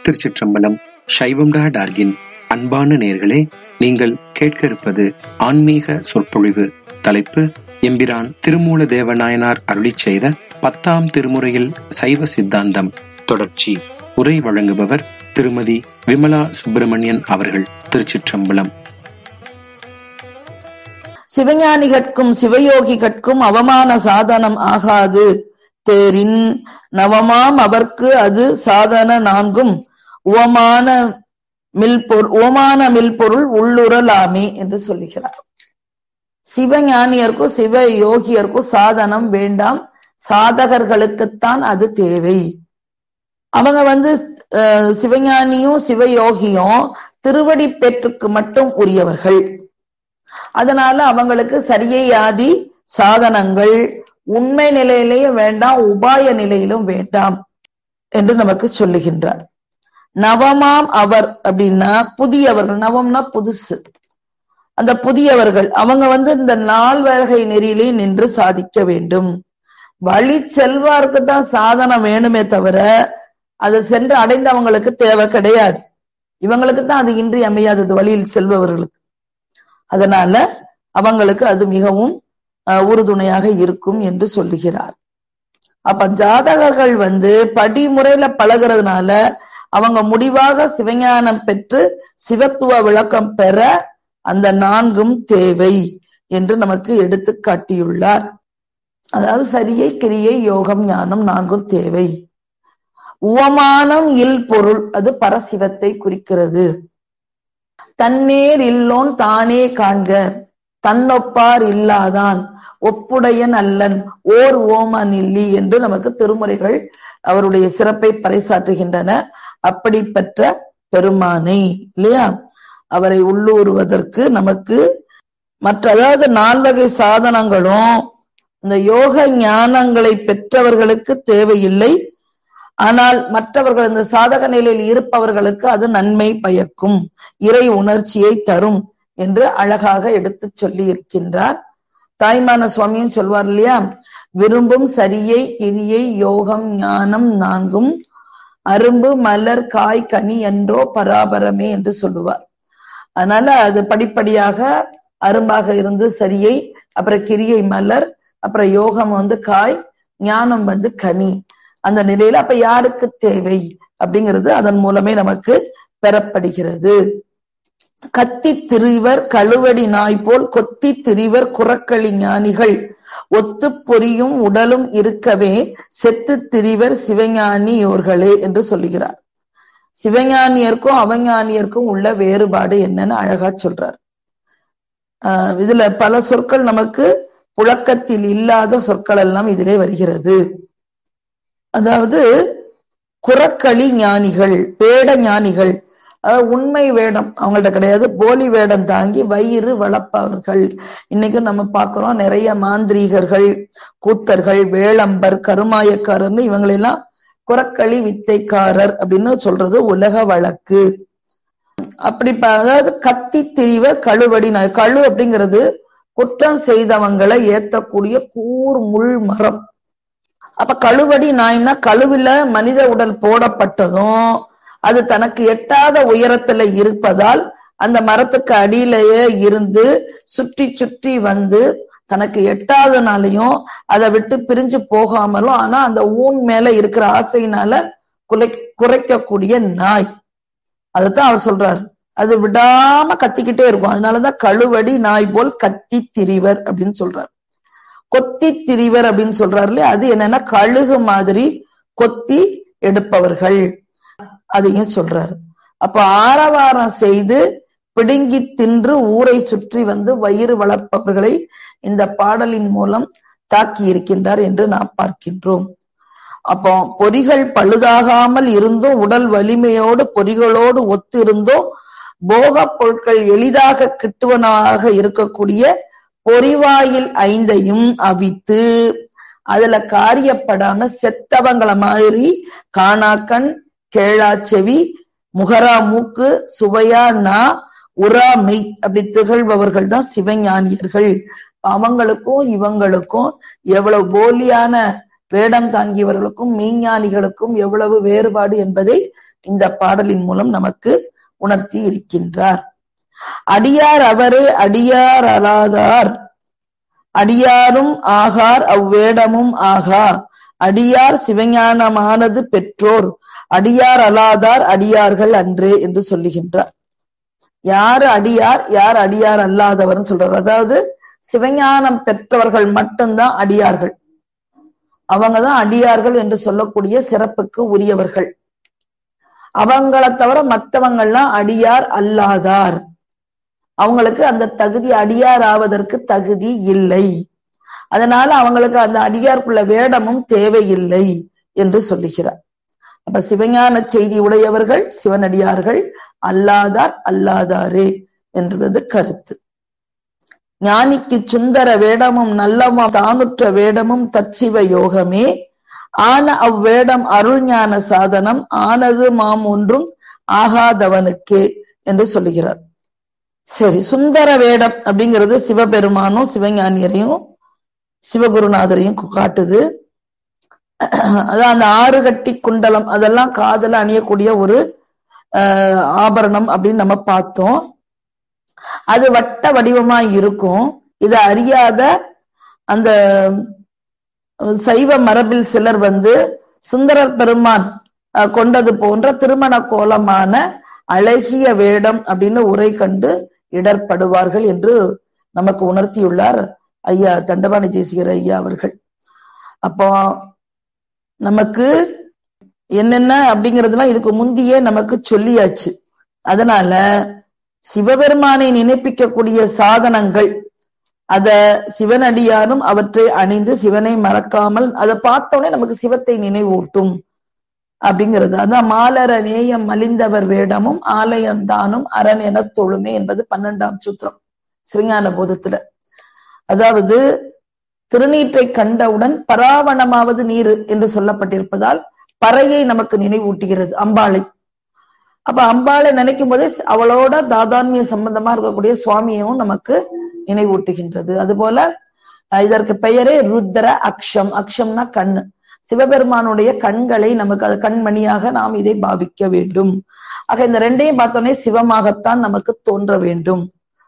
திருச்சிற்றம்பலம் சைவம் டா டார்கின் அன்பான நேர்களே நீங்கள் கேட்க இருப்பது ஆன்மீக சொற்பொழிவு தலைப்பு எம்பிரான் திருமூல தேவநாயனார் அருளிச் செய்த பத்தாம் திருமுறையில் சைவ சித்தாந்தம் தொடர்ச்சி உரை வழங்குபவர் திருமதி விமலா சுப்பிரமணியன் அவர்கள் திருச்சிற்றம்பலம் சிவஞானிகட்கும் சிவயோகிகட்கும் அவமான சாதனம் ஆகாது தேரின் நவமாம் அவர்க்கு அது சாதன நான்கும் உவமான மில்பொருள் உவமான மில்பொருள் உள்ளுறலாமே என்று சொல்லுகிறார் சிவஞானியர்க்கும் சிவ யோகியர்க்கும் சாதனம் வேண்டாம் சாதகர்களுக்குத்தான் அது தேவை அவங்க வந்து அஹ், சிவஞானியும் சிவயோகியும் திருவடி பெற்றுக்கு மட்டும் உரியவர்கள் அதனால அவங்களுக்கு சரியை ஆதி சாதனங்கள் உண்மை நிலையிலேயும் வேண்டாம் உபாய நிலையிலும் வேண்டாம் என்று நமக்கு சொல்லுகின்றார் நவமாம் அவர் அப்படின்னா புதியவர்கள் நவம்னா புதுசு அந்த புதியவர்கள் அவங்க வந்து இந்த நால் வகை நெறியிலே நின்று சாதிக்க வேண்டும் வழி செல்வாருக்கு தான் சாதனம் வேணுமே தவிர அதை சென்று அடைந்தவங்களுக்கு தேவை கிடையாது இவங்களுக்கு தான் அது இன்றி அமையாதது வழியில் செல்பவர்களுக்கு அதனால அவங்களுக்கு அது மிகவும் அஹ், உறுதுணையாக இருக்கும் என்று சொல்லுகிறார் அப்ப ஜாதகர்கள் வந்து படிமுறையில பழகுறதுனால அவங்க முடிவாக சிவஞானம் பெற்று சிவத்துவ விளக்கம் பெற அந்த நான்கும் தேவை என்று நமக்கு எடுத்து காட்டியுள்ளார் அதாவது சரியை கிரியை யோகம் ஞானம் நான்கும் தேவை உவமானம் இல் பொருள் அது பரசிவத்தை குறிக்கிறது தன்னேர் இல்லோன் தானே காண்க தன்னொப்பார் இல்லாதான் ஒப்புடையன் அல்லன் ஓர் ஓமன் இல்லி என்று நமக்கு திருமுறைகள் அவருடைய சிறப்பை பறைசாற்றுகின்றன அப்படிப்பட்ட பெருமானை இல்லையா அவரை உள்ளூறுவதற்கு நமக்கு மற்ற அதாவது நால்வகை சாதனங்களும் இந்த யோக ஞானங்களை பெற்றவர்களுக்கு தேவையில்லை ஆனால் மற்றவர்கள் இந்த சாதக நிலையில் இருப்பவர்களுக்கு அது நன்மை பயக்கும் இறை உணர்ச்சியை தரும் என்று அழகாக எடுத்து சொல்லி இருக்கின்றார் தாய்மான சுவாமியும் சொல்வார் இல்லையா விரும்பும் சரியை கிரியை யோகம் ஞானம் நான்கும் அரும்பு மலர் காய் கனி என்றோ பராபரமே என்று சொல்லுவார் அதனால அது படிப்படியாக அரும்பாக இருந்து சரியை அப்புறம் கிரியை மலர் அப்புறம் யோகம் வந்து காய் ஞானம் வந்து கனி அந்த நிலையில அப்ப யாருக்கு தேவை அப்படிங்கிறது அதன் மூலமே நமக்கு பெறப்படுகிறது கத்தி திரிவர் கழுவடி நாய் போல் கொத்தி திரிவர் குறக்களி ஞானிகள் ஒத்து பொரியும் உடலும் இருக்கவே செத்து திரிவர் சிவஞானியோர்களே என்று சொல்லுகிறார் சிவஞானியருக்கும் அவஞானியருக்கும் உள்ள வேறுபாடு என்னன்னு அழகா சொல்றார் ஆஹ் இதுல பல சொற்கள் நமக்கு புழக்கத்தில் இல்லாத சொற்கள் எல்லாம் இதிலே வருகிறது அதாவது குறக்களி ஞானிகள் வேட ஞானிகள் அதாவது உண்மை வேடம் அவங்கள்ட்ட கிடையாது போலி வேடம் தாங்கி வயிறு வளர்ப்பவர்கள் இன்னைக்கு நம்ம பார்க்கிறோம் நிறைய மாந்திரீகர்கள் கூத்தர்கள் வேளம்பர் கருமாயக்காரர்னு இவங்களெல்லாம் குறக்களி வித்தைக்காரர் அப்படின்னு சொல்றது உலக வழக்கு அப்படி ப- அதாவது கத்தி திரிவர் கழுவடி நாய் கழு அப்படிங்கிறது குற்றம் செய்தவங்களை ஏத்தக்கூடிய கூர் முள் மரம் அப்ப கழுவடி நாய்னா கழுவில மனித உடல் போடப்பட்டதும் அது தனக்கு எட்டாத உயரத்துல இருப்பதால் அந்த மரத்துக்கு அடியிலேயே இருந்து சுற்றி சுற்றி வந்து தனக்கு எட்டாதனாலையும் அதை விட்டு பிரிஞ்சு போகாமலும் ஆனா அந்த ஊன் மேல இருக்கிற ஆசையினால குலை குறைக்கக்கூடிய நாய் அதைத்தான் அவர் சொல்றாரு அது விடாம கத்திக்கிட்டே இருக்கும் அதனாலதான் கழுவடி நாய் போல் கத்தி திரிவர் அப்படின்னு சொல்றாரு கொத்தி திரிவர் அப்படின்னு சொல்றாரு இல்லையா அது என்னன்னா கழுகு மாதிரி கொத்தி எடுப்பவர்கள் அதையும் சொல்றாரு அப்ப ஆரவாரம் செய்து பிடுங்கி தின்று ஊரை சுற்றி வந்து வயிறு வளர்ப்பவர்களை இந்த பாடலின் மூலம் தாக்கி இருக்கின்றார் என்று நாம் பார்க்கின்றோம் அப்போ பொறிகள் பழுதாகாமல் இருந்தும் உடல் வலிமையோடு பொறிகளோடு ஒத்து இருந்தும் போகப் பொருட்கள் எளிதாக கிட்டுவனாக இருக்கக்கூடிய பொறிவாயில் ஐந்தையும் அவித்து அதுல காரியப்படாம செத்தவங்கள மாதிரி காணாக்கண் கேளா செவி முகரா மூக்கு சுவையா நா உரா மெய் அப்படி திகழ்பவர்கள் தான் சிவஞானியர்கள் அவங்களுக்கும் இவங்களுக்கும் எவ்வளவு போலியான வேடம் தாங்கியவர்களுக்கும் மெய்ஞானிகளுக்கும் எவ்வளவு வேறுபாடு என்பதை இந்த பாடலின் மூலம் நமக்கு உணர்த்தி இருக்கின்றார் அடியார் அவரே அடியார் அலாதார் அடியாரும் ஆகார் அவ்வேடமும் ஆகா அடியார் சிவஞானமானது பெற்றோர் அடியார் அலாதார் அடியார்கள் அன்றே என்று சொல்லுகின்றார் யாரு அடியார் யார் அடியார் அல்லாதவர்னு சொல்றார் அதாவது சிவஞானம் பெற்றவர்கள் மட்டும்தான் அடியார்கள் அவங்கதான் அடியார்கள் என்று சொல்லக்கூடிய சிறப்புக்கு உரியவர்கள் அவங்கள தவிர மற்றவங்கள்லாம் அடியார் அல்லாதார் அவங்களுக்கு அந்த தகுதி அடியார் ஆவதற்கு தகுதி இல்லை அதனால அவங்களுக்கு அந்த அடியாருக்குள்ள வேடமும் தேவையில்லை என்று சொல்லுகிறார் அப்ப சிவஞான செய்தி உடையவர்கள் சிவனடியார்கள் அல்லாதார் அல்லாதாரே என்பது கருத்து ஞானிக்கு சுந்தர வேடமும் நல்லமும் தானுற்ற வேடமும் தற்சிவ யோகமே ஆன அவ்வேடம் அருள் ஞான சாதனம் ஆனது மாம் ஒன்றும் ஆகாதவனுக்கே என்று சொல்லுகிறார் சரி சுந்தர வேடம் அப்படிங்கிறது சிவபெருமானும் சிவஞானியரையும் சிவகுருநாதரையும் காட்டுது அதான் அந்த ஆறு கட்டி குண்டலம் அதெல்லாம் காதல அணியக்கூடிய ஒரு ஆபரணம் அப்படின்னு நம்ம பார்த்தோம் அது வட்ட வடிவமா இருக்கும் இதை அறியாத அந்த சைவ மரபில் சிலர் வந்து சுந்தரர் பெருமான் கொண்டது போன்ற திருமண கோலமான அழகிய வேடம் அப்படின்னு உரை கண்டு இடர்படுவார்கள் என்று நமக்கு உணர்த்தியுள்ளார் ஐயா தண்டபாணி தேசிகர் ஐயா அவர்கள் அப்போ நமக்கு என்னென்ன அப்படிங்கறதுலாம் இதுக்கு முந்தியே நமக்கு சொல்லியாச்சு அதனால சிவபெருமானை நினைப்பிக்கக்கூடிய சாதனங்கள் அத சிவனடியாரும் அவற்றை அணிந்து சிவனை மறக்காமல் அதை பார்த்தோடனே நமக்கு சிவத்தை நினைவூட்டும் அப்படிங்கிறது அதான் மாலர நேயம் மலிந்தவர் வேடமும் ஆலயந்தானும் அரண் என தொழுமே என்பது பன்னெண்டாம் சூத்திரம் சிவஞான போதத்துல அதாவது திருநீற்றை கண்டவுடன் பராவணமாவது நீர் என்று சொல்லப்பட்டிருப்பதால் பறையை நமக்கு நினைவூட்டுகிறது அம்பாளை அப்ப அம்பாளை நினைக்கும் போதே அவளோட தாதான்மிய சம்பந்தமா இருக்கக்கூடிய சுவாமியும் நமக்கு நினைவூட்டுகின்றது அதுபோல இதற்கு பெயரே ருத்ர அக்ஷம் அக்ஷம்னா கண்ணு சிவபெருமானுடைய கண்களை நமக்கு அது கண்மணியாக நாம் இதை பாவிக்க வேண்டும் ஆக இந்த ரெண்டையும் பார்த்தோன்னே சிவமாகத்தான் நமக்கு தோன்ற வேண்டும்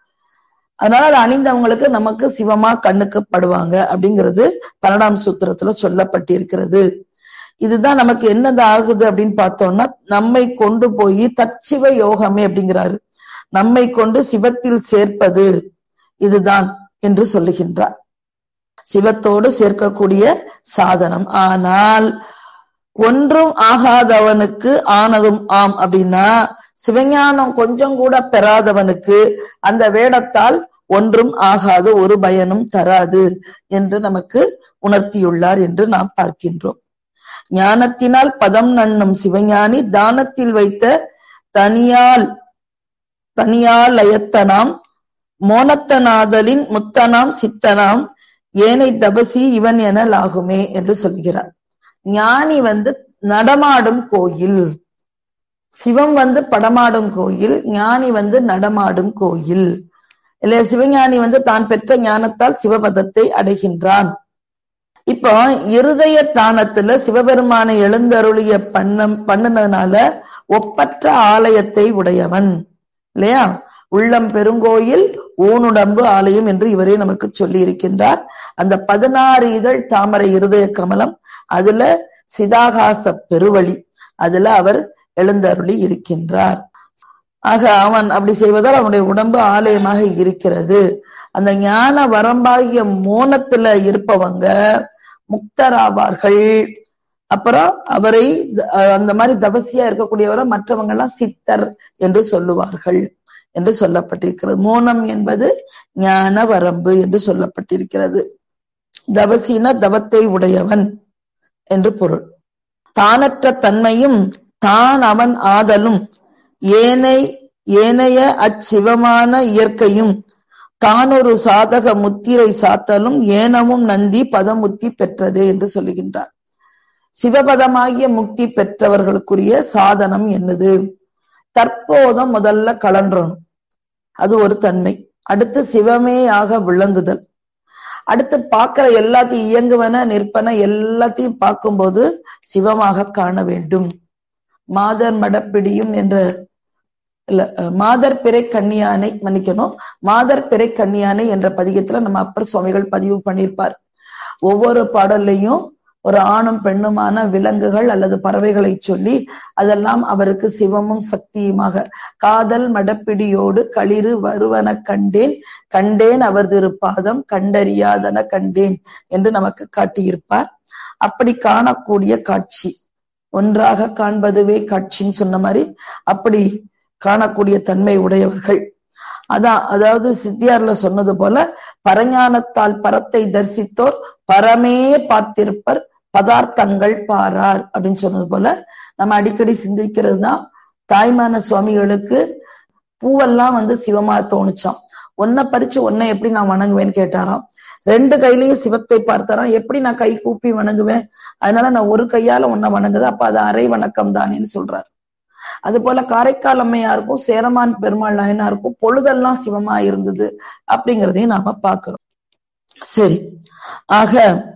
அதனால அது அணிந்தவங்களுக்கு நமக்கு சிவமா கண்ணுக்கு படுவாங்க அப்படிங்கிறது பன்னெண்டாம் சூத்திரத்துல சொல்லப்பட்டிருக்கிறது இதுதான் நமக்கு என்னது ஆகுது அப்படின்னு பார்த்தோம்னா நம்மை கொண்டு போய் தற்சிவ யோகமே அப்படிங்கிறாரு நம்மை கொண்டு சிவத்தில் சேர்ப்பது இதுதான் என்று சொல்லுகின்றார் சிவத்தோடு சேர்க்கக்கூடிய சாதனம் ஆனால் ஒன்றும் ஆகாதவனுக்கு ஆனதும் ஆம் அப்படின்னா சிவஞானம் கொஞ்சம் கூட பெறாதவனுக்கு அந்த வேடத்தால் ஒன்றும் ஆகாது ஒரு பயனும் தராது என்று நமக்கு உணர்த்தியுள்ளார் என்று நாம் பார்க்கின்றோம் ஞானத்தினால் பதம் நண்ணும் சிவஞானி தானத்தில் வைத்த தனியால் தனியால் லயத்தனாம் மோனத்தநாதலின் முத்தனாம் சித்தனாம் ஏனை தபசி இவன் என லாகுமே என்று சொல்கிறார் ஞானி வந்து நடமாடும் கோயில் சிவம் வந்து படமாடும் கோயில் ஞானி வந்து நடமாடும் கோயில் இல்லையா சிவஞானி வந்து தான் பெற்ற ஞானத்தால் சிவபதத்தை அடைகின்றான் இப்போ இருதய தானத்துல சிவபெருமானை எழுந்தருளிய பண்ண பண்ணுனதுனால ஒப்பற்ற ஆலயத்தை உடையவன் இல்லையா உள்ளம் பெருங்கோயில் ஊனுடம்பு ஆலயம் என்று இவரே நமக்கு சொல்லி இருக்கின்றார் அந்த பதினாறு இதழ் தாமரை இருதய கமலம் அதுல சிதாகாச பெருவழி அதுல அவர் எழுந்தருளி இருக்கின்றார் ஆக அவன் அப்படி செய்வதால் அவனுடைய உடம்பு ஆலயமாக இருக்கிறது அந்த ஞான வரம்பாகிய மோனத்துல இருப்பவங்க முக்தராவார்கள் அப்புறம் அவரை அந்த மாதிரி தவசியா இருக்கக்கூடியவரை மற்றவங்க எல்லாம் சித்தர் என்று சொல்லுவார்கள் என்று சொல்லப்பட்டிருக்கிறது மோனம் என்பது ஞான வரம்பு என்று சொல்லப்பட்டிருக்கிறது தவசின தவத்தை உடையவன் என்று பொருள் தானற்ற தன்மையும் தான் அவன் ஆதலும் ஏனை ஏனைய அச்சிவமான இயற்கையும் தானொரு சாதக முத்திரை சாத்தலும் ஏனமும் நந்தி பதமுத்தி பெற்றதே என்று சொல்லுகின்றார் சிவபதமாகிய முக்தி பெற்றவர்களுக்குரிய சாதனம் என்னது தற்போதம் முதல்ல கலன்றணும் அது ஒரு தன்மை அடுத்து சிவமேயாக விளங்குதல் அடுத்து பார்க்கிற எல்லாத்தையும் இயங்குவன நிற்பன எல்லாத்தையும் பார்க்கும்போது சிவமாக காண வேண்டும் மாதர் மடப்பிடியும் என்ற இல்ல மாதர் பிறை கன்னியானை மன்னிக்கணும் மாதர் பிறை கன்னியானை என்ற பதிகத்துல நம்ம அப்பர் சுவாமிகள் பதிவு பண்ணியிருப்பார் ஒவ்வொரு பாடல்லையும் ஒரு ஆணும் பெண்ணுமான விலங்குகள் அல்லது பறவைகளை சொல்லி அதெல்லாம் அவருக்கு சிவமும் சக்தியுமாக காதல் மடப்பிடியோடு களிறு வருவன கண்டேன் கண்டேன் அவர் திருப்பாதம் கண்டறியாதன கண்டேன் என்று நமக்கு காட்டியிருப்பார் அப்படி காணக்கூடிய காட்சி ஒன்றாக காண்பதுவே காட்சின்னு சொன்ன மாதிரி அப்படி காணக்கூடிய தன்மை உடையவர்கள் அதான் அதாவது சித்தியார்ல சொன்னது போல பரஞானத்தால் பரத்தை தரிசித்தோர் பரமே பார்த்திருப்பர் பதார்த்தங்கள் பாரார் அப்படின்னு சொன்னது போல நம்ம அடிக்கடி சிந்திக்கிறது தான் தாய்மான சுவாமிகளுக்கு பூவெல்லாம் வந்து சிவமா தோணுச்சாம் ஒன்ன பறிச்சு ஒன்ன எப்படி நான் வணங்குவேன்னு கேட்டாராம் ரெண்டு கையிலயும் சிவத்தை பார்த்தாராம் எப்படி நான் கை கூப்பி வணங்குவேன் அதனால நான் ஒரு கையால ஒன்ன வணங்குது அப்ப அது அரை வணக்கம் தானேன்னு சொல்றாரு அது போல காரைக்கால் அம்மையாருக்கும் சேரமான் பெருமாள் நாயனாருக்கும் பொழுதெல்லாம் சிவமா இருந்தது அப்படிங்கிறதையும் நாம பாக்குறோம் சரி ஆக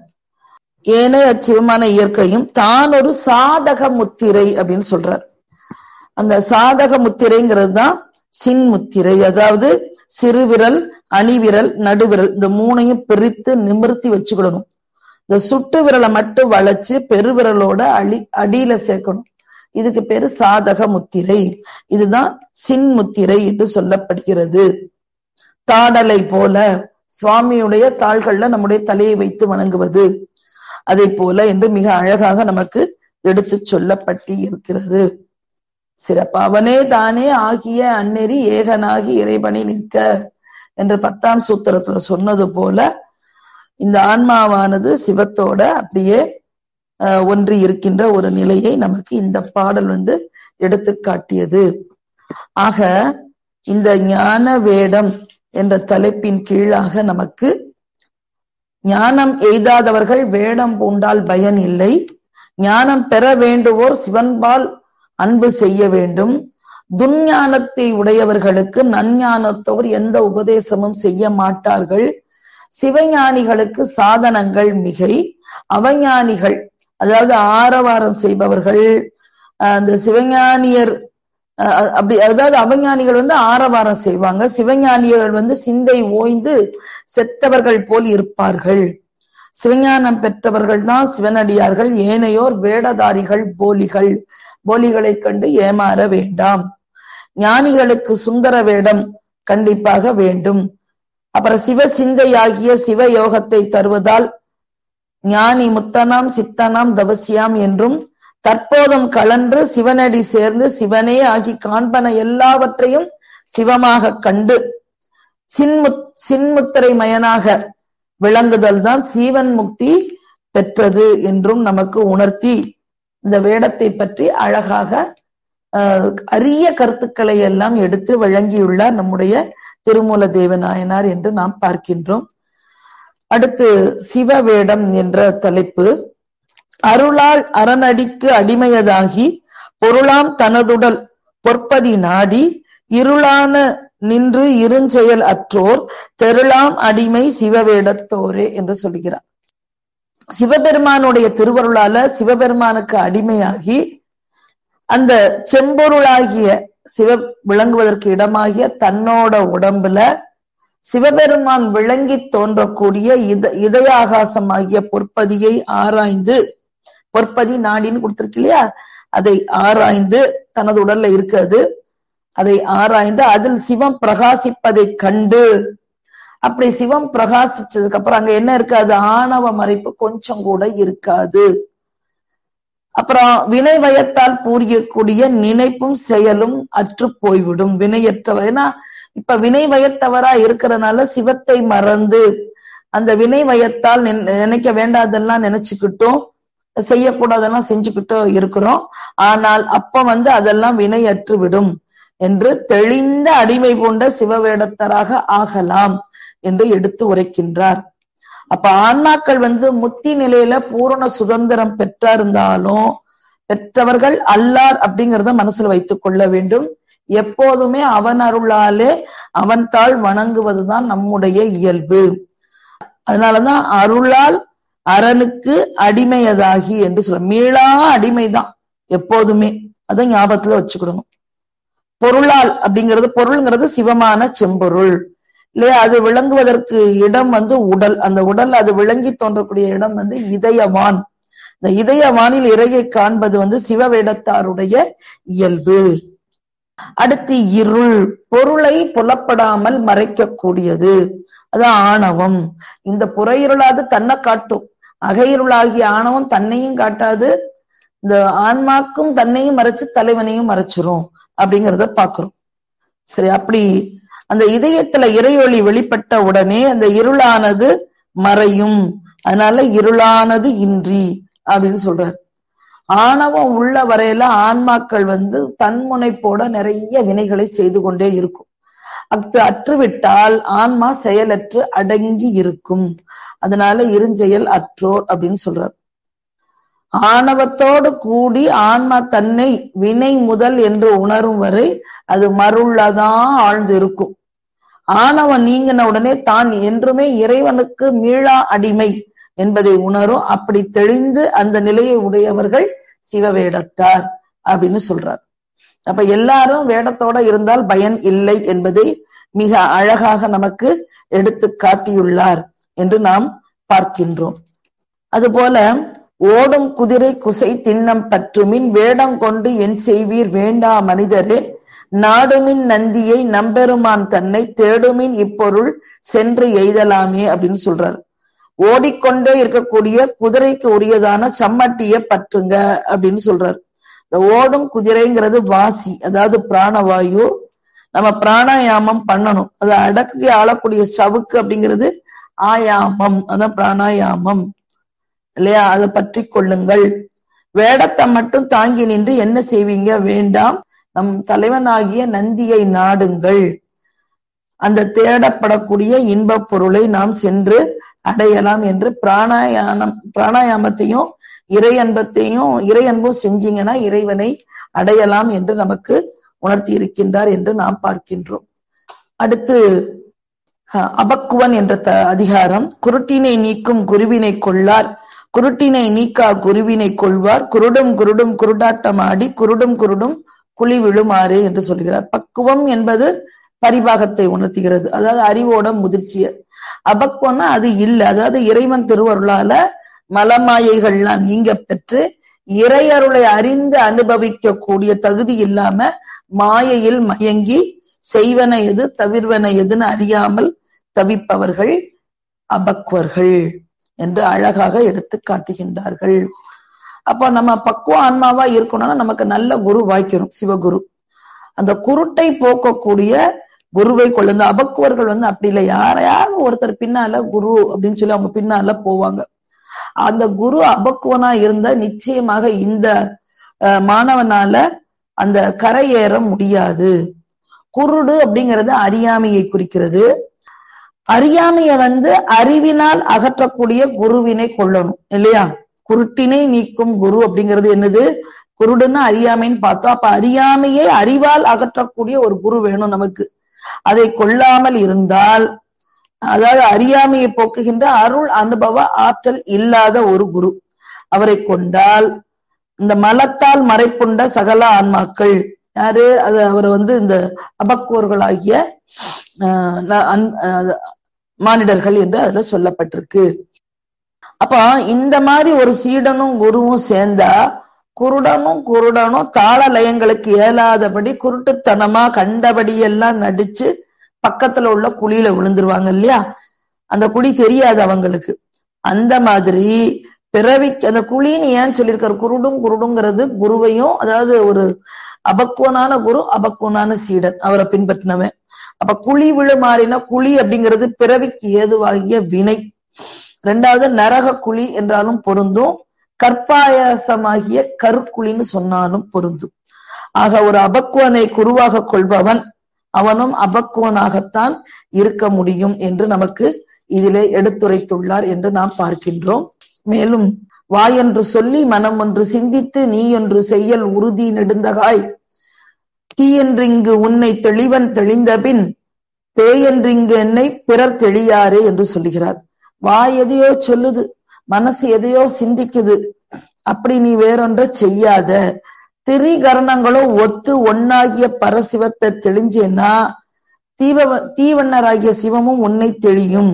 ஏனைய சிவமான இயற்கையும் தான் ஒரு சாதக முத்திரை அப்படின்னு சொல்றார் அந்த சாதக முத்திரைங்கிறது தான் சின் முத்திரை அதாவது சிறுவிரல் அணிவிரல் நடுவிரல் இந்த மூணையும் பிரித்து நிமிர்த்தி வச்சுக்கிடணும் இந்த சுட்டு விரலை மட்டும் வளைச்சு பெருவிரலோட அடி அடியில சேர்க்கணும் இதுக்கு பேரு சாதக முத்திரை இதுதான் சின் முத்திரை என்று சொல்லப்படுகிறது தாடலை போல சுவாமியுடைய தாள்கள்ல நம்முடைய தலையை வைத்து வணங்குவது அதை போல என்று மிக அழகாக நமக்கு எடுத்து சொல்லப்பட்டு இருக்கிறது சிறப்பு அவனே தானே ஆகிய அந்நெறி ஏகனாகி இறைவனை நிற்க என்று பத்தாம் சூத்திரத்துல சொன்னது போல இந்த ஆன்மாவானது சிவத்தோட அப்படியே ஒன்றி இருக்கின்ற ஒரு நிலையை நமக்கு இந்த பாடல் வந்து எடுத்து காட்டியது ஆக இந்த ஞான வேடம் என்ற தலைப்பின் கீழாக நமக்கு ஞானம் எய்தாதவர்கள் வேடம் பூண்டால் பயன் இல்லை ஞானம் பெற வேண்டுவோர் சிவன்பால் அன்பு செய்ய வேண்டும் துஞ்ஞானத்தை உடையவர்களுக்கு நஞ்ஞானத்தோர் எந்த உபதேசமும் செய்ய மாட்டார்கள் சிவஞானிகளுக்கு சாதனங்கள் மிகை அவஞானிகள் அதாவது ஆரவாரம் செய்பவர்கள் அந்த சிவஞானியர் அப்படி அதாவது அவஞானிகள் வந்து ஆரவாரம் செய்வாங்க சிவஞானியர்கள் வந்து சிந்தை ஓய்ந்து செத்தவர்கள் போல் இருப்பார்கள் சிவஞானம் பெற்றவர்கள் தான் சிவனடியார்கள் ஏனையோர் வேடதாரிகள் போலிகள் போலிகளை கண்டு ஏமாற வேண்டாம் ஞானிகளுக்கு சுந்தர வேடம் கண்டிப்பாக வேண்டும் அப்புறம் சிவ சிந்தையாகிய சிவ யோகத்தை தருவதால் ஞானி முத்தனாம் சித்தனாம் தவசியாம் என்றும் தற்போதும் கலன்று சிவனடி சேர்ந்து சிவனே ஆகி காண்பன எல்லாவற்றையும் சிவமாக கண்டு சின்முத் சின்முத்திரை மயனாக விளங்குதல் தான் சீவன் முக்தி பெற்றது என்றும் நமக்கு உணர்த்தி இந்த வேடத்தை பற்றி அழகாக அரிய கருத்துக்களை எல்லாம் எடுத்து வழங்கியுள்ளார் நம்முடைய திருமூல தேவநாயனார் என்று நாம் பார்க்கின்றோம் அடுத்து சிவ வேடம் என்ற தலைப்பு அருளால் அரணடிக்கு அடிமையதாகி பொருளாம் தனதுடல் பொற்பதி நாடி இருளான நின்று இருஞ்செயல் அற்றோர் தெருளாம் அடிமை சிவவேடத்தோரே என்று சொல்கிறார் சிவபெருமானுடைய திருவருளால சிவபெருமானுக்கு அடிமையாகி அந்த செம்பொருளாகிய சிவ விளங்குவதற்கு இடமாகிய தன்னோட உடம்புல சிவபெருமான் விளங்கி தோன்றக்கூடிய இத இதயாகாசமாகிய பொற்பதியை ஆராய்ந்து பொற்பதி நாடின்னு கொடுத்திருக்கு இல்லையா அதை ஆராய்ந்து தனது உடல்ல இருக்கிறது அதை ஆராய்ந்து அதில் சிவம் பிரகாசிப்பதை கண்டு அப்படி சிவம் பிரகாசிச்சதுக்கு அப்புறம் அங்க என்ன இருக்காது ஆணவ மறைப்பு கொஞ்சம் கூட இருக்காது அப்புறம் வினை வயத்தால் பூரியக்கூடிய நினைப்பும் செயலும் அற்று போய்விடும் வினையற்றவர் ஏன்னா இப்ப வினை வயத்தவரா இருக்கிறதுனால சிவத்தை மறந்து அந்த வினை வயத்தால் நினைக்க வேண்டாதெல்லாம் நினைச்சுக்கிட்டும் செய்யக்கூடாதெல்லாம் செஞ்சுக்கிட்டும் இருக்கிறோம் ஆனால் அப்ப வந்து அதெல்லாம் வினையற்று விடும் என்று தெளிந்த அடிமை பூண்ட சிவவேடத்தராக ஆகலாம் என்று எடுத்து உரைக்கின்றார் அப்ப ஆன்மாக்கள் வந்து முத்தி நிலையில பூரண சுதந்திரம் பெற்றிருந்தாலும் பெற்றவர்கள் அல்லார் அப்படிங்கிறத மனசுல வைத்துக் கொள்ள வேண்டும் எப்போதுமே அவன் அருளாலே அவன் தாள் வணங்குவதுதான் நம்முடைய இயல்பு அதனாலதான் அருளால் அரனுக்கு அடிமையதாகி என்று சொல்ல மீளா அடிமைதான் எப்போதுமே அதை ஞாபகத்துல வச்சுக்கிடணும் பொருளால் அப்படிங்கிறது பொருள்ங்கிறது சிவமான செம்பொருள் இல்லையா அது விளங்குவதற்கு இடம் வந்து உடல் அந்த உடல் அது விளங்கி தோன்றக்கூடிய இடம் வந்து இதயவான் இந்த இதயவானில் இறையை காண்பது வந்து சிவவேடத்தாருடைய இயல்பு அடுத்து இருள் பொருளை புலப்படாமல் மறைக்கக்கூடியது அது ஆணவம் இந்த புற இருளாது தன்னை காட்டும் அகையிருளாகிய ஆணவம் தன்னையும் காட்டாது இந்த ஆன்மாக்கும் தன்னையும் மறைச்சு தலைவனையும் மறைச்சிரும் அப்படிங்கிறத பாக்குறோம் சரி அப்படி அந்த இதயத்துல இறையொளி வெளிப்பட்ட உடனே அந்த இருளானது மறையும் அதனால இருளானது இன்றி அப்படின்னு சொல்றாரு ஆணவம் உள்ள வரையில ஆன்மாக்கள் வந்து தன்முனைப்போட நிறைய வினைகளை செய்து கொண்டே இருக்கும் அத்து அற்றுவிட்டால் ஆன்மா செயலற்று அடங்கி இருக்கும் அதனால இருஞ்செயல் அற்றோர் அப்படின்னு சொல்றார் ஆணவத்தோடு கூடி ஆன்மா தன்னை வினை முதல் என்று உணரும் வரை அது மருள்ளதான் ஆழ்ந்து இருக்கும் ஆணவம் நீங்கின உடனே தான் என்றுமே இறைவனுக்கு மீளா அடிமை என்பதை உணரும் அப்படி தெளிந்து அந்த நிலையை உடையவர்கள் சிவவேடத்தார் அப்படின்னு சொல்றார் அப்ப எல்லாரும் வேடத்தோட இருந்தால் பயன் இல்லை என்பதை மிக அழகாக நமக்கு எடுத்து காட்டியுள்ளார் என்று நாம் பார்க்கின்றோம் அதுபோல ஓடும் குதிரை குசை திண்ணம் பற்றுமின் வேடம் கொண்டு என் செய்வீர் வேண்டா மனிதரே நாடுமின் நந்தியை நம்பெருமான் தன்னை தேடுமின் இப்பொருள் சென்று எய்தலாமே அப்படின்னு சொல்றாரு ஓடிக்கொண்டே இருக்கக்கூடிய குதிரைக்கு உரியதான சம்மட்டிய பற்றுங்க அப்படின்னு சொல்றாரு இந்த ஓடும் குதிரைங்கிறது வாசி அதாவது பிராணவாயு நம்ம பிராணாயாமம் பண்ணணும் அது அடக்கி ஆளக்கூடிய சவுக்கு அப்படிங்கிறது ஆயாமம் அதான் பிராணாயாமம் இல்லையா அதை பற்றி கொள்ளுங்கள் வேடத்தை மட்டும் தாங்கி நின்று என்ன செய்வீங்க வேண்டாம் நம் தலைவனாகிய நந்தியை நாடுங்கள் அந்த தேடப்படக்கூடிய இன்ப பொருளை நாம் சென்று அடையலாம் என்று பிராணாயாமம் பிராணாயாமத்தையும் இறை அன்பத்தையும் இறை அன்பும் செஞ்சீங்கன்னா இறைவனை அடையலாம் என்று நமக்கு உணர்த்தி இருக்கின்றார் என்று நாம் பார்க்கின்றோம் அடுத்து அபக்குவன் என்ற த அதிகாரம் குருட்டினை நீக்கும் குருவினை கொள்ளார் குருட்டினை நீக்கா குருவினை கொள்வார் குருடும் குருடும் குருடாட்டம் ஆடி குருடும் குருடும் குழி விழுமாறு என்று சொல்கிறார் பக்குவம் என்பது பரிபாகத்தை உணர்த்துகிறது அதாவது அறிவோட முதிர்ச்சிய அபக்குவம்னா அது இல்லை அதாவது இறைவன் திருவருளால மலமாயைகள்லாம் நீங்க பெற்று இறையருளை அறிந்து அனுபவிக்க கூடிய தகுதி இல்லாம மாயையில் மயங்கி செய்வன எது தவிர்வன எதுன்னு அறியாமல் தவிப்பவர்கள் அபக்குவர்கள் என்று அழகாக எடுத்து காட்டுகின்றார்கள் அப்போ நம்ம பக்குவ ஆன்மாவா இருக்கணும்னா நமக்கு நல்ல குரு வாய்க்கணும் சிவகுரு அந்த குருட்டை போக்கக்கூடிய குருவை கொள்ள இந்த அபக்குவர்கள் வந்து அப்படி இல்லை யாரையாவது ஒருத்தர் பின்னால குரு அப்படின்னு சொல்லி அவங்க பின்னால போவாங்க அந்த குரு அபக்குவனா இருந்த நிச்சயமாக இந்த மாணவனால அந்த கரையேற முடியாது குருடு அப்படிங்கிறது அறியாமையை குறிக்கிறது அறியாமைய வந்து அறிவினால் அகற்றக்கூடிய குருவினை கொள்ளணும் இல்லையா குருட்டினை நீக்கும் குரு அப்படிங்கிறது என்னது குருடுன்னு அறியாமைன்னு பார்த்தோம் அப்ப அறியாமையை அறிவால் அகற்றக்கூடிய ஒரு குரு வேணும் நமக்கு அதை கொள்ளாமல் இருந்தால் அதாவது அறியாமையை போக்குகின்ற அருள் அனுபவ ஆற்றல் இல்லாத ஒரு குரு அவரை கொண்டால் இந்த மலத்தால் மறைப்புண்ட சகல ஆன்மாக்கள் யாரு அது அவர் வந்து இந்த அபக்குவர்களாகிய மானிடர்கள் என்று அதுல சொல்லப்பட்டிருக்கு அப்ப இந்த மாதிரி ஒரு சீடனும் குருவும் சேர்ந்தா குருடனும் குருடனும் தாள லயங்களுக்கு இயலாதபடி குருட்டுத்தனமா கண்டபடியெல்லாம் நடிச்சு பக்கத்துல உள்ள குழியில விழுந்துருவாங்க இல்லையா அந்த குழி தெரியாது அவங்களுக்கு அந்த மாதிரி பிறவிக்கு அந்த குழின்னு ஏன் சொல்லியிருக்காரு குருடும் குருடுங்கிறது குருவையும் அதாவது ஒரு அபக்குவனான குரு அபக்குவனான சீடன் அவரை பின்பற்றினவன் அப்ப குழி விழுமாறின குழி அப்படிங்கிறது பிறவிக்கு ஏதுவாகிய வினை ரெண்டாவது நரக குழி என்றாலும் பொருந்தும் கற்பாயாசமாகிய கருக்குழின்னு சொன்னாலும் பொருந்தும் ஆக ஒரு அபக்குவனை குருவாக கொள்பவன் அவனும் அபக்குவனாகத்தான் இருக்க முடியும் என்று நமக்கு இதிலே எடுத்துரைத்துள்ளார் என்று நாம் பார்க்கின்றோம் மேலும் வாய் என்று சொல்லி மனம் ஒன்று சிந்தித்து நீ என்று செய்யல் உறுதி நெடுந்தகாய் தீயன்றிங்கு உன்னை தெளிவன் தெளிந்தபின் பேயன்றிங்கு என்னை பிறர் தெளியாரே என்று சொல்லுகிறார் வாய் எதையோ சொல்லுது மனசு எதையோ சிந்திக்குது அப்படி நீ வேறொன்ற செய்யாத திரிகரணங்களும் ஒத்து ஒன்னாகிய பரசிவத்தை தெளிஞ்சேன்னா தீவ தீவண்ணராகிய சிவமும் உன்னை தெளியும்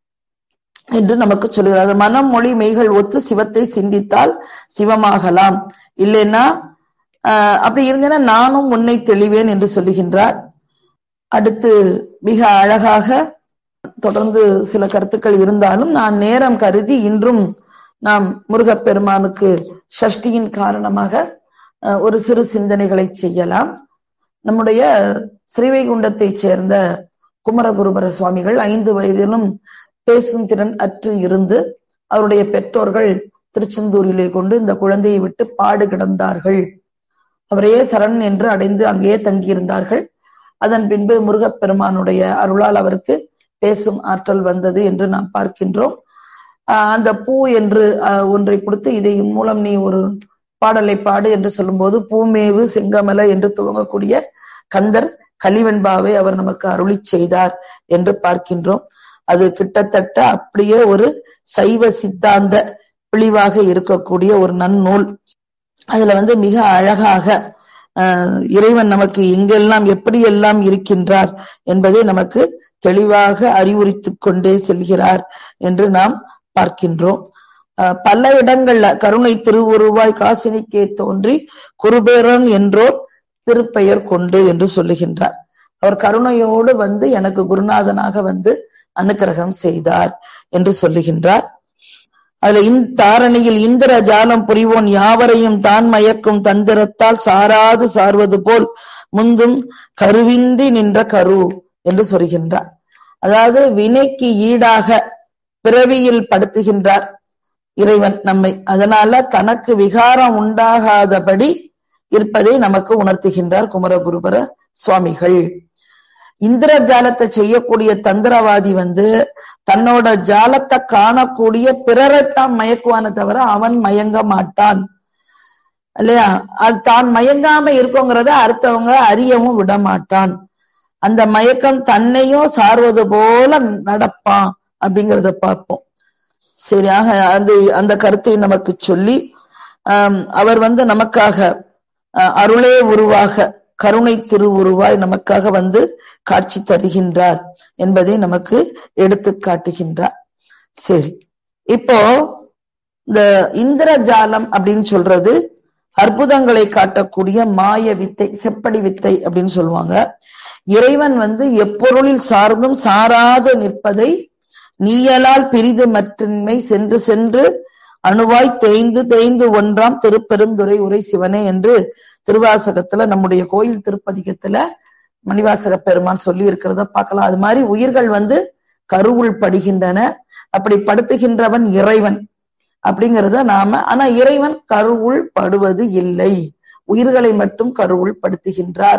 என்று நமக்கு சொல்லுகிறார் மனம் மொழி மெய்கள் ஒத்து சிவத்தை சிந்தித்தால் சிவமாகலாம் இல்லைன்னா ஆஹ் அப்படி இருந்தேன்னா நானும் உன்னை தெளிவேன் என்று சொல்லுகின்றார் அடுத்து மிக அழகாக தொடர்ந்து சில கருத்துக்கள் இருந்தாலும் நான் நேரம் கருதி இன்றும் நாம் முருகப்பெருமானுக்கு சஷ்டியின் காரணமாக ஒரு சிறு சிந்தனைகளை செய்யலாம் நம்முடைய ஸ்ரீவைகுண்டத்தை சேர்ந்த குமரகுருபர சுவாமிகள் ஐந்து வயதிலும் பேசும் திறன் அற்று இருந்து அவருடைய பெற்றோர்கள் திருச்செந்தூரிலே கொண்டு இந்த குழந்தையை விட்டு பாடு கிடந்தார்கள் அவரையே சரண் என்று அடைந்து அங்கேயே தங்கியிருந்தார்கள் அதன் பின்பு முருகப்பெருமானுடைய அருளால் அவருக்கு பேசும் ஆற்றல் வந்தது என்று நாம் பார்க்கின்றோம் அந்த பூ என்று ஒன்றை கொடுத்து இதை மூலம் நீ ஒரு பாடலை பாடு என்று சொல்லும்போது பூமேவு செங்கமல என்று துவங்கக்கூடிய கந்தர் கலிவெண்பாவை அவர் நமக்கு அருளி செய்தார் என்று பார்க்கின்றோம் அது கிட்டத்தட்ட அப்படியே ஒரு சைவ சித்தாந்த பிழிவாக இருக்கக்கூடிய ஒரு நன்னூல் அதுல வந்து மிக அழகாக இறைவன் நமக்கு எங்கெல்லாம் எப்படியெல்லாம் இருக்கின்றார் என்பதை நமக்கு தெளிவாக அறிவுரித்து கொண்டே செல்கிறார் என்று நாம் பார்க்கின்றோம் பல இடங்கள்ல கருணை திருவுருவாய் காசினிக்கே தோன்றி குருபேரன் என்றோர் திருப்பெயர் கொண்டு என்று சொல்லுகின்றார் அவர் கருணையோடு வந்து எனக்கு குருநாதனாக வந்து அனுக்கிரகம் செய்தார் என்று சொல்லுகின்றார் அதுல இந்த தாரணியில் இந்திர ஜாலம் புரிவோன் யாவரையும் தான் மயக்கும் தந்திரத்தால் சாராது சார்வது போல் முந்தும் கருவின்றி நின்ற கரு என்று சொல்கின்றார் அதாவது வினைக்கு ஈடாக பிறவியில் படுத்துகின்றார் இறைவன் நம்மை அதனால தனக்கு விகாரம் உண்டாகாதபடி இருப்பதை நமக்கு உணர்த்துகின்றார் குமரகுருபர சுவாமிகள் இந்திர ஜாலத்தை செய்யக்கூடிய தந்திரவாதி வந்து தன்னோட ஜாலத்தை காணக்கூடிய பிறரைத்தான் மயக்குவான தவிர அவன் மயங்க மாட்டான் இல்லையா அது தான் மயங்காம இருக்கோங்கிறத அடுத்தவங்க அறியவும் விட மாட்டான் அந்த மயக்கம் தன்னையும் சார்வது போல நடப்பான் அப்படிங்கிறத பார்ப்போம் சரியாக அந்த அந்த கருத்தை நமக்கு சொல்லி அவர் வந்து நமக்காக அருளே உருவாக கருணை திருவுருவாய் நமக்காக வந்து காட்சி தருகின்றார் என்பதை நமக்கு எடுத்து காட்டுகின்றார் சரி இப்போ இந்த இந்திரஜாலம் அப்படின்னு சொல்றது அற்புதங்களை காட்டக்கூடிய மாய வித்தை செப்படி வித்தை அப்படின்னு சொல்லுவாங்க இறைவன் வந்து எப்பொருளில் சார்ந்தும் சாராது நிற்பதை நீயலால் பிரிது மற்றின்மை சென்று சென்று அணுவாய் தேய்ந்து தேய்ந்து ஒன்றாம் திருப்பெருந்துரை உரை சிவனே என்று திருவாசகத்துல நம்முடைய கோயில் திருப்பதிகத்துல மணிவாசக பெருமான் சொல்லி இருக்கிறத பார்க்கலாம் அது மாதிரி உயிர்கள் வந்து கருவுள் படுகின்றன அப்படி படுத்துகின்றவன் இறைவன் அப்படிங்கிறத நாம ஆனா இறைவன் கருவுள் படுவது இல்லை உயிர்களை மட்டும் கருவுள் படுத்துகின்றார்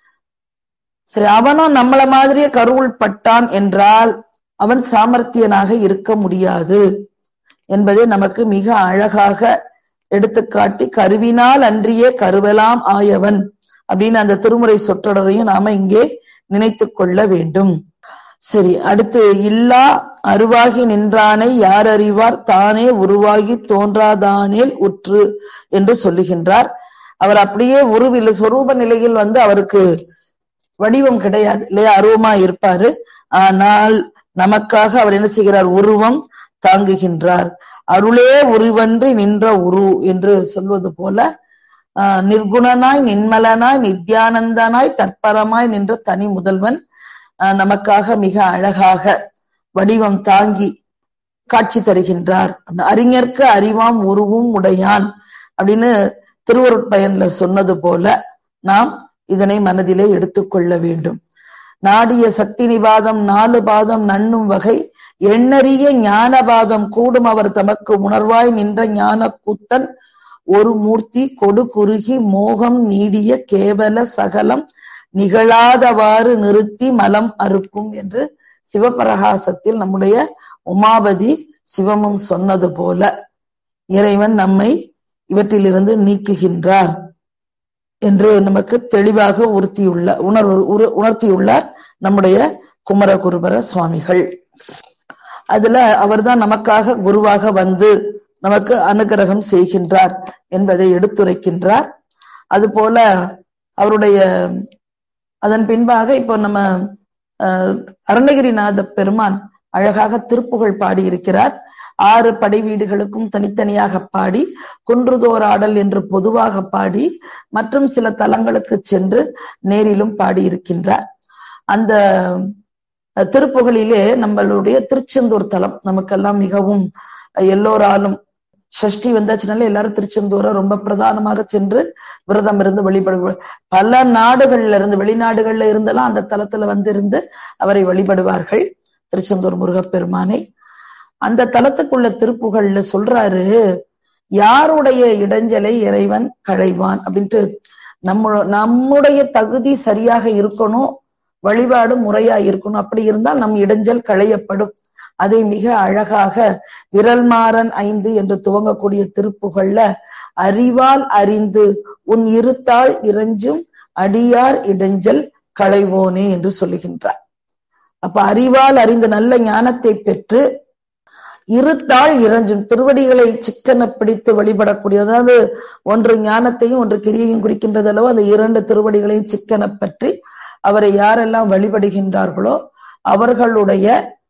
சரி அவனும் நம்மள மாதிரியே கருவுள் பட்டான் என்றால் அவன் சாமர்த்தியனாக இருக்க முடியாது என்பதை நமக்கு மிக அழகாக எடுத்துக்காட்டி கருவினால் அன்றியே கருவலாம் ஆயவன் அப்படின்னு அந்த திருமுறை சொற்றொடரையும் நாம இங்கே நினைத்து கொள்ள வேண்டும் சரி அடுத்து இல்லா அருவாகி நின்றானை யார் அறிவார் தானே உருவாகி தோன்றாதானேல் உற்று என்று சொல்லுகின்றார் அவர் அப்படியே உருவில் சொரூப நிலையில் வந்து அவருக்கு வடிவம் கிடையாது இல்லையா அருவமா இருப்பாரு ஆனால் நமக்காக அவர் என்ன செய்கிறார் உருவம் தாங்குகின்றார் அருளே உருவன்றி நின்ற உரு என்று சொல்வது போல ஆஹ் நிர்குணனாய் நின்மலனாய் நித்யானந்தனாய் தற்பரமாய் நின்ற தனி முதல்வன் நமக்காக மிக அழகாக வடிவம் தாங்கி காட்சி தருகின்றார் அறிஞர்க்கு அறிவாம் உருவும் உடையான் அப்படின்னு திருவருட்பயன்ல சொன்னது போல நாம் இதனை மனதிலே எடுத்துக்கொள்ள வேண்டும் நாடிய சக்தி நிவாதம் நாலு பாதம் நண்ணும் வகை எண்ணறிய ஞானபாதம் கூடும் அவர் தமக்கு உணர்வாய் நின்ற ஞான கூத்தன் ஒரு மூர்த்தி கொடு குறுகி மோகம் நீடிய கேவல சகலம் நிகழாதவாறு நிறுத்தி மலம் அறுக்கும் என்று சிவபிரகாசத்தில் நம்முடைய உமாபதி சிவமும் சொன்னது போல இறைவன் நம்மை இவற்றிலிருந்து நீக்குகின்றார் என்று நமக்கு தெளிவாக உறுத்தியுள்ள உணர்வு உணர்த்தியுள்ளார் நம்முடைய குமரகுருபர சுவாமிகள் அதுல அவர்தான் நமக்காக குருவாக வந்து நமக்கு அனுகிரகம் செய்கின்றார் என்பதை எடுத்துரைக்கின்றார் அது போல அவருடைய அதன் பின்பாக இப்போ நம்ம அஹ், அருணகிரிநாத பெருமான் அழகாக திருப்புகழ் பாடி இருக்கிறார் ஆறு படை வீடுகளுக்கும் தனித்தனியாக பாடி குன்றுதோர் ஆடல் என்று பொதுவாக பாடி மற்றும் சில தலங்களுக்கு சென்று நேரிலும் பாடியிருக்கின்றார் அந்த அஹ், திருப்புகழிலே நம்மளுடைய திருச்செந்தூர் தலம் நமக்கெல்லாம் மிகவும் அஹ், எல்லோராலும் சஷ்டி வந்தாச்சுனால எல்லாரும் திருச்செந்தூரை ரொம்ப பிரதானமாக சென்று விரதம் இருந்து வழிபடு பல நாடுகள்ல இருந்து வெளிநாடுகள்ல இருந்தெல்லாம் அந்த தலத்துல வந்து இருந்து அவரை வழிபடுவார்கள் திருச்செந்தூர் முருகப்பெருமானை அந்த தலத்துக்குள்ள திருப்புகள்ல சொல்றாரு யாருடைய இடைஞ்சலை இறைவன் களைவான் அப்படின்ட்டு நம்ம நம்முடைய தகுதி சரியாக இருக்கணும் வழிபாடு முறையா இருக்கணும் அப்படி இருந்தால் நம் இடைஞ்சல் களையப்படும் அதை மிக அழகாக விரல்மாறன் ஐந்து என்று துவங்கக்கூடிய திருப்புகள்ல அறிவால் அறிந்து உன் இருத்தாள் இறைஞ்சும் அடியார் இடைஞ்சல் களைவோனே என்று சொல்லுகின்றார் அப்ப அறிவால் அறிந்த நல்ல ஞானத்தை பெற்று இருத்தாள் இறைஞ்சும் திருவடிகளை சிக்கன பிடித்து வழிபடக்கூடிய அதாவது ஒன்று ஞானத்தையும் ஒன்று கிரியையும் குறிக்கின்றது அல்லவோ அந்த இரண்டு திருவடிகளையும் சிக்கன பற்றி அவரை யாரெல்லாம் வழிபடுகின்றார்களோ அவர்களுடைய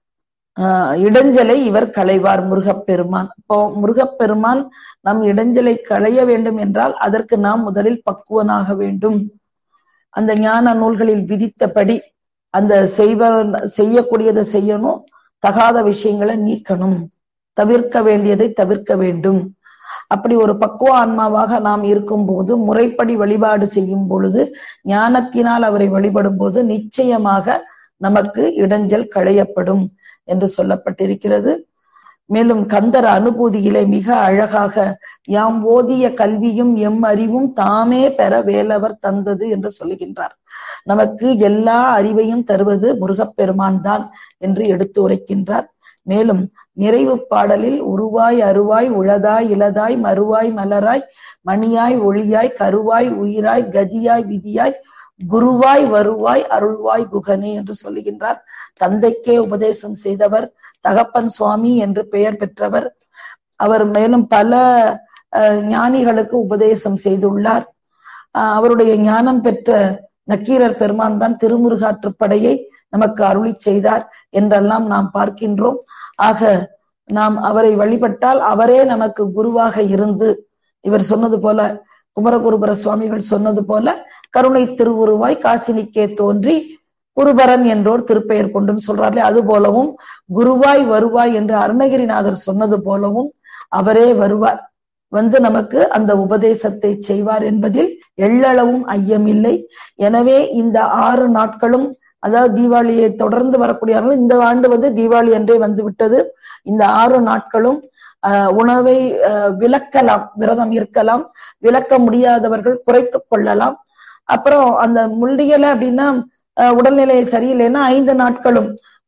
ஆஹ் இடைஞ்சலை இவர் களைவார் முருகப்பெருமான் இப்போ முருகப்பெருமான் நம் இடைஞ்சலை களைய வேண்டும் என்றால் அதற்கு நாம் முதலில் பக்குவனாக வேண்டும் அந்த ஞான நூல்களில் விதித்தபடி அந்த செய்வ செய்யக்கூடியதை செய்யணும் தகாத விஷயங்களை நீக்கணும் தவிர்க்க வேண்டியதை தவிர்க்க வேண்டும் அப்படி ஒரு பக்குவ ஆன்மாவாக நாம் இருக்கும்போது முறைப்படி வழிபாடு செய்யும் பொழுது ஞானத்தினால் அவரை வழிபடும் போது நிச்சயமாக நமக்கு இடைஞ்சல் களையப்படும் என்று சொல்லப்பட்டிருக்கிறது மேலும் கந்தர் அனுபூதியிலே மிக அழகாக யாம் ஓதிய கல்வியும் எம் அறிவும் தாமே பெற வேலவர் தந்தது என்று சொல்லுகின்றார் நமக்கு எல்லா அறிவையும் தருவது முருகப்பெருமான் தான் என்று எடுத்து உரைக்கின்றார் மேலும் நிறைவு பாடலில் உருவாய் அருவாய் உளதாய் இளதாய் மறுவாய் மலராய் மணியாய் ஒளியாய் கருவாய் உயிராய் கதியாய் விதியாய் குருவாய் வருவாய் அருள்வாய் குகனே என்று சொல்லுகின்றார் தந்தைக்கே உபதேசம் செய்தவர் தகப்பன் சுவாமி என்று பெயர் பெற்றவர் அவர் மேலும் பல ஞானிகளுக்கு உபதேசம் செய்துள்ளார் அவருடைய ஞானம் பெற்ற நக்கீரர் பெருமான் தான் திருமுருகாற்றுப்படையை நமக்கு அருளி செய்தார் என்றெல்லாம் நாம் பார்க்கின்றோம் ஆக நாம் அவரை வழிபட்டால் அவரே நமக்கு குருவாக இருந்து இவர் சொன்னது போல குமரகுருபர சுவாமிகள் சொன்னது போல கருணை திருவுருவாய் காசினிக்கே தோன்றி குருபரன் என்றோர் திருப்பெயர் கொண்டும் சொல்றார்களே அது போலவும் குருவாய் வருவாய் என்று அருணகிரிநாதர் சொன்னது போலவும் அவரே வருவார் வந்து நமக்கு அந்த உபதேசத்தை செய்வார் என்பதில் எள்ளளவும் ஐயமில்லை எனவே இந்த ஆறு நாட்களும் அதாவது தீபாவளியை தொடர்ந்து வரக்கூடியவர்கள் இந்த ஆண்டு வந்து தீபாவளி அன்றே வந்து விட்டது இந்த ஆறு நாட்களும் உணவை விலக்கலாம் விரதம் இருக்கலாம் விலக்க முடியாதவர்கள் குறைத்து கொள்ளலாம் அப்புறம் அந்த முடியலை அப்படின்னா உடல்நிலை சரியில்லைன்னா ஐந்து நாட்களும்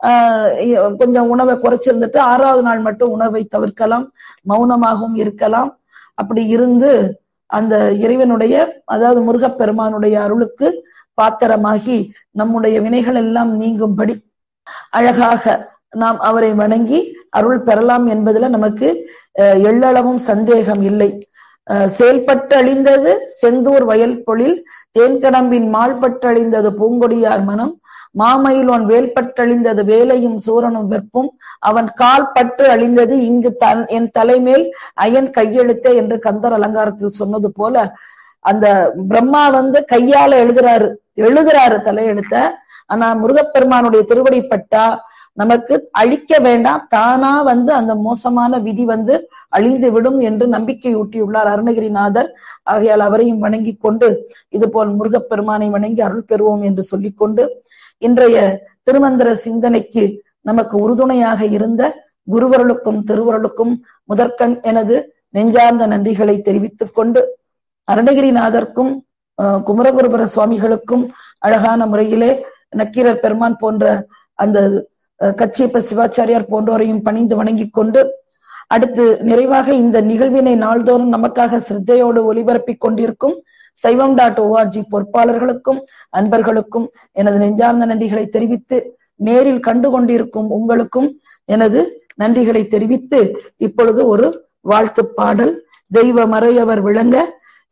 கொஞ்சம் உணவை குறைச்சிருந்துட்டு ஆறாவது நாள் மட்டும் உணவை தவிர்க்கலாம் மௌனமாகவும் இருக்கலாம் அப்படி இருந்து அந்த இறைவனுடைய அதாவது முருகப்பெருமானுடைய அருளுக்கு பாத்திரமாகி நம்முடைய வினைகள் எல்லாம் நீங்கும்படி அழகாக நாம் அவரை வணங்கி அருள் பெறலாம் என்பதுல நமக்கு எள்ளளவும் சந்தேகம் இல்லை செயல்பட்டு அழிந்தது செந்தூர் வயல் பொழில் தேன்கடம்பின் மால்பட்டழிந்தது பூங்கொடியார் மனம் மாமயிலோன் வேல்பட்டழிந்தது வேலையும் சூரனும் வெப்பும் அவன் கால் பட்டு அழிந்தது இங்கு தன் என் தலைமேல் அயன் கையெழுத்தே என்று கந்தர் அலங்காரத்தில் சொன்னது போல அந்த பிரம்மா வந்து கையால எழுதுறாரு எழுதுறாரு தலையெழுத்த ஆனா முருகப்பெருமானுடைய திருவடி பட்டா நமக்கு அழிக்க வேண்டாம் தானா வந்து அந்த மோசமான விதி வந்து அழிந்து விடும் என்று நம்பிக்கை ஊட்டியுள்ளார் அருணகிரிநாதர் ஆகையால் அவரையும் வணங்கி கொண்டு இது போல் முருகப்பெருமானை வணங்கி அருள் பெறுவோம் என்று சொல்லிக்கொண்டு இன்றைய திருமந்திர சிந்தனைக்கு நமக்கு உறுதுணையாக இருந்த குருவருளுக்கும் திருவருளுக்கும் முதற்கண் எனது நெஞ்சார்ந்த நன்றிகளை தெரிவித்துக் கொண்டு அருணகிரிநாதர்க்கும் குமரகுருபர சுவாமிகளுக்கும் அழகான முறையிலே நக்கீரர் பெருமான் போன்ற அந்த கச்சியப்ப சிவாச்சாரியார் போன்றோரையும் பணிந்து வணங்கி கொண்டு அடுத்து நிறைவாக இந்த நிகழ்வினை நாள்தோறும் நமக்காக சிரத்தையோடு ஒலிபரப்பிக் கொண்டிருக்கும் சைவம் டாட் ஓஆர்ஜி பொறுப்பாளர்களுக்கும் அன்பர்களுக்கும் எனது நெஞ்சார்ந்த நன்றிகளை தெரிவித்து நேரில் கண்டு கொண்டிருக்கும் உங்களுக்கும் எனது நன்றிகளை தெரிவித்து இப்பொழுது ஒரு வாழ்த்து பாடல் தெய்வ மறையவர் விளங்க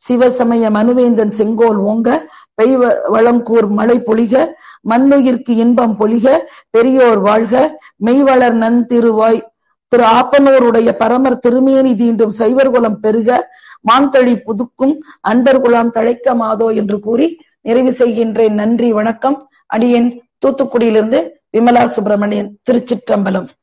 சிவசமய மனுவேந்தன் செங்கோல் ஓங்க பெய் வளங்கூர் மழை பொழிக மண்ணுயிர்க்கு இன்பம் பொழிக பெரியோர் வாழ்க மெய்வளர் நன் திருவாய் திரு ஆப்பனூருடைய பரமர் திருமேனி தீண்டும் சைவர் குலம் பெருக மான்தழி புதுக்கும் அன்பர் குலாம் தழைக்க மாதோ என்று கூறி நிறைவு செய்கின்றேன் நன்றி வணக்கம் அடியேன் தூத்துக்குடியிலிருந்து விமலா சுப்பிரமணியன் திருச்சிற்றம்பலம்